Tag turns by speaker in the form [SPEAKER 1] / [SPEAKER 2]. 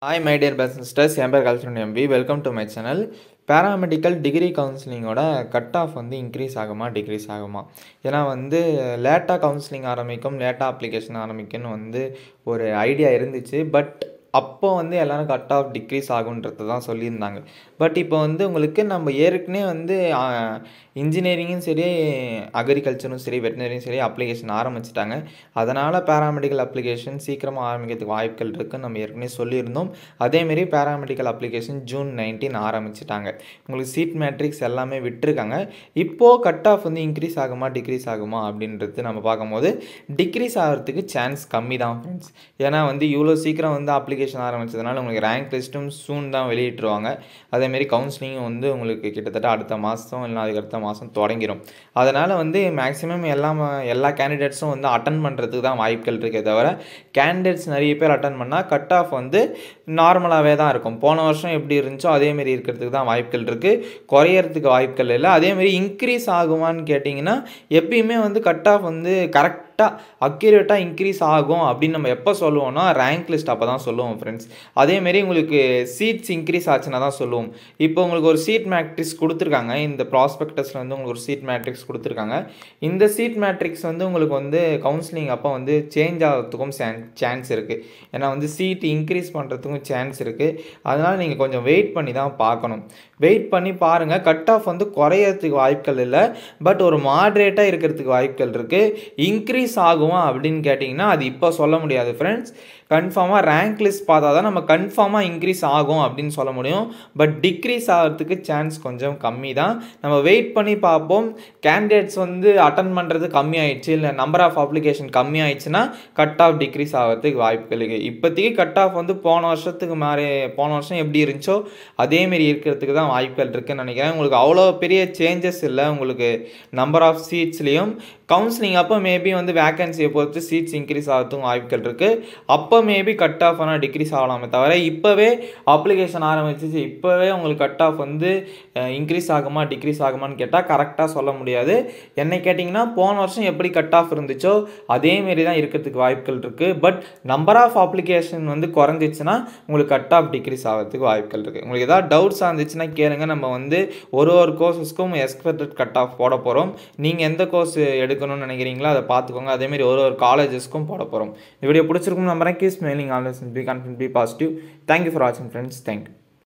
[SPEAKER 1] hi my dear பஸ் sisters என் பேர் கல்சன் எம்பி welcome to my channel paramedical degree கவுன்சிலிங்கோட கட் ஆஃப் வந்து இன்க்ரீஸ் ஆகுமா டிக்ரீஸ் ஆகுமா ஏன்னா வந்து லேட்டாக கவுன்சிலிங் ஆரம்பிக்கும் லேட்டாக அப்ளிகேஷன் ஆரம்பிக்கும்னு வந்து ஒரு ஐடியா இருந்துச்சு பட் அப்போ வந்து எல்லோரும் கட் ஆஃப் டிக்ரீஸ் ஆகுன்றது தான் சொல்லியிருந்தாங்க பட் இப்போ வந்து உங்களுக்கு நம்ம ஏற்கனவே வந்து இன்ஜினியரிங்கும் சரி அக்ரிகல்ச்சரும் சரி வெட்டினரியும் சரி அப்ளிகேஷன் ஆரம்பிச்சிட்டாங்க அதனால் பேராமெடிக்கல் அப்ளிகேஷன் சீக்கிரமாக ஆரம்பிக்கிறதுக்கு வாய்ப்புகள் இருக்குன்னு நம்ம ஏற்கனவே சொல்லியிருந்தோம் அதேமாரி பேராமெடிக்கல் அப்ளிகேஷன் ஜூன் நைன்டீன் ஆரம்பிச்சிட்டாங்க உங்களுக்கு சீட் மேட்ரிக்ஸ் எல்லாமே விட்டுருக்காங்க இப்போது கட் ஆஃப் வந்து இன்க்ரீஸ் ஆகுமா டிக்ரீஸ் ஆகுமா அப்படின்றது நம்ம பார்க்கும்போது டிக்ரீஸ் ஆகிறதுக்கு சான்ஸ் கம்மி தான் ஃப்ரெண்ட்ஸ் ஏன்னா வந்து இவ்வளோ சீக்கிரம் வந்து அப்ளிகேஷன் ஆரம்பிச்சதுனால உங்களுக்கு ரேங்க் லிஸ்ட்டும் சூன் தான் வெளியிட்டுருவாங்க அதேமாரி கவுன்சிலிங்கும் வந்து உங்களுக்கு கிட்டத்தட்ட அடுத்த மாதம் இல்லை அதுக்கு அடுத்த மாதம் தொடங்கிடும் அதனால் வந்து மேக்ஸிமம் எல்லா எல்லா கேண்டிடேட்ஸும் வந்து அட்டன் பண்ணுறதுக்கு தான் வாய்ப்புகள் இருக்கே தவிர கேண்டிடேட்ஸ் நிறைய பேர் அட்டன் பண்ணால் கட் ஆஃப் வந்து நார்மலாகவே தான் இருக்கும் போன வருஷம் எப்படி இருந்துச்சோ அதேமாரி இருக்கிறதுக்கு தான் வாய்ப்புகள் இருக்குது குறையறதுக்கு வாய்ப்புகள் இல்லை அதேமாரி இன்க்ரீஸ் ஆகுமான்னு கேட்டிங்கன்னா எப்பயுமே வந்து கட் ஆஃப் வந்து கரெக்ட் கரெக்டாக அக்யூரேட்டாக இன்க்ரீஸ் ஆகும் அப்படின்னு நம்ம எப்போ சொல்லுவோம்னா ரேங்க் லிஸ்ட் அப்போ தான் சொல்லுவோம் ஃப்ரெண்ட்ஸ் அதேமாரி உங்களுக்கு சீட்ஸ் இன்க்ரீஸ் ஆச்சுன்னா தான் சொல்லுவோம் இப்போ உங்களுக்கு ஒரு சீட் மேட்ரிக்ஸ் கொடுத்துருக்காங்க இந்த ப்ராஸ்பெக்டஸில் வந்து உங்களுக்கு ஒரு சீட் மேட்ரிக்ஸ் கொடுத்துருக்காங்க இந்த சீட் மேட்ரிக்ஸ் வந்து உங்களுக்கு வந்து கவுன்சிலிங் அப்போ வந்து சேஞ்ச் ஆகிறதுக்கும் சான்ஸ் இருக்குது ஏன்னா வந்து சீட் இன்க்ரீஸ் பண்ணுறதுக்கும் சான்ஸ் இருக்குது அதனால் நீங்கள் கொஞ்சம் வெயிட் பண்ணி தான் பார்க்கணும் வெயிட் பண்ணி பாருங்கள் கட் ஆஃப் வந்து குறையறதுக்கு வாய்ப்புகள் இல்லை பட் ஒரு மாட்ரேட்டாக இருக்கிறதுக்கு வாய்ப்புகள் இருக்குது இன்க்ரீஸ் ஆகுமா அப்படின்னு கேட்டிங்கன்னா அது இப்போ சொல்ல முடியாது ஃப்ரெண்ட்ஸ் கன்ஃபார்மாக ரேங்க் லிஸ்ட் பார்த்தா தான் நம்ம கன்ஃபார்மாக இன்க்ரீஸ் ஆகும் அப்படின்னு சொல்ல முடியும் பட் டிக்ரீஸ் ஆகிறதுக்கு சான்ஸ் கொஞ்சம் கம்மி தான் நம்ம வெயிட் பண்ணி பார்ப்போம் கேண்டிடேட்ஸ் வந்து அட்டன் பண்ணுறது கம்மி ஆயிடுச்சு இல்லை நம்பர் ஆஃப் அப்ளிகேஷன் கம்மி ஆயிடுச்சுன்னா கட் ஆஃப் டிக்ரீஸ் ஆகிறதுக்கு வாய்ப்புகள் இருக்குது இப்போதைக்கு கட் ஆஃப் வந்து போன வருஷத்துக்கு மாறி போன வருஷம் எப்படி இருந்துச்சோ அதேமாரி இருக்கிறதுக்கு தான் வாய்ப்புகள் இருக்குதுன்னு நினைக்கிறேன் உங்களுக்கு அவ்வளோ பெரிய சேஞ்சஸ் இல்லை உங்களுக்கு நம்பர் ஆஃப் சீட்ஸ்லேயும் கவுன்சிலிங் அப்போ மேபி வந்து வேக்கன்சியை பொறுத்து சீட்ஸ் இன்க்ரீஸ் ஆகிறதுக்கும் வாய்ப்புகள் இருக்குது அப்போ மேபி கட் ஆஃப் ஆனால் டிக்ரீஸ் ஆகலாமே தவிர இப்போவே அப்ளிகேஷன் ஆரம்பிச்சிச்சு இப்போவே உங்களுக்கு கட் ஆஃப் வந்து இன்க்ரீஸ் ஆகுமா டிக்ரீஸ் ஆகுமான்னு கேட்டால் கரெக்டாக சொல்ல முடியாது என்னை கேட்டிங்கன்னா போன வருஷம் எப்படி கட் ஆஃப் இருந்துச்சோ அதேமாரி தான் இருக்கிறதுக்கு வாய்ப்புகள் இருக்குது பட் நம்பர் ஆஃப் அப்ளிகேஷன் வந்து குறைஞ்சிச்சுன்னா உங்களுக்கு கட் ஆஃப் டிக்ரீஸ் ஆகிறதுக்கு வாய்ப்புகள் இருக்குது உங்களுக்கு ஏதாவது டவுட்ஸாக இருந்துச்சுன்னா கேளுங்க நம்ம வந்து ஒரு ஒரு கோர்ஸஸ்க்கும் எக்ஸ்பெக்டட் கட் ஆஃப் போட போகிறோம் நீங்கள் எந்த கோர்ஸ் எடுக்கணும்னு நினைக்கிறீங்களோ அதை பார்த்துக்கோங்க அதேமாரி ஒரு ஒரு காலேஜஸ்க்கும் போட போகிறோம் இந்த வீடியோ பிடிச்சிருக்கும் நம்புறேன் keep smiling always be confident be positive thank you for வாட்சிங் ஃப்ரெண்ட்ஸ் தேங்க்யூ